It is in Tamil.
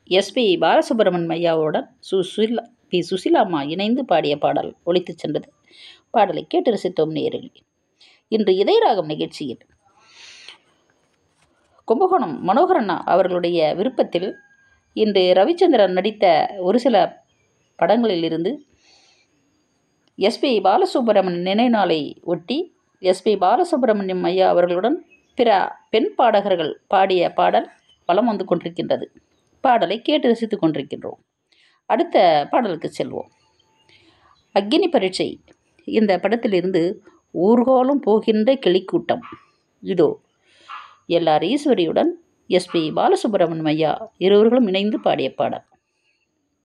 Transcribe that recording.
எஸ்பி பாலசுப்ரமணியம் ஐயாவுடன் சுசிலா பி சுசிலாம்மா இணைந்து பாடிய பாடல் ஒலித்துச் சென்றது பாடலை கேட்டு ரசித்தோம் நேரில் இன்று இதயராகம் நிகழ்ச்சியில் கும்பகோணம் மனோகரண்ணா அவர்களுடைய விருப்பத்தில் இன்று ரவிச்சந்திரன் நடித்த ஒரு சில படங்களில் இருந்து எஸ்பி பாலசுப்ரமணியன் நினைவு நாளை ஒட்டி எஸ்பி பாலசுப்ரமணியம் ஐயா அவர்களுடன் பிற பெண் பாடகர்கள் பாடிய பாடல் வலம் வந்து கொண்டிருக்கின்றது பாடலை கேட்டு ரசித்துக் கொண்டிருக்கின்றோம் அடுத்த பாடலுக்கு செல்வோம் அக்னி பரீட்சை இந்த படத்திலிருந்து ஊர்கோலம் போகின்ற கிளிக்கூட்டம் இதோ எல்ஆர் ஈஸ்வரியுடன் எஸ்பி பாலசுப்ரமணியம் ஐயா இருவர்களும் இணைந்து பாடிய பாடல்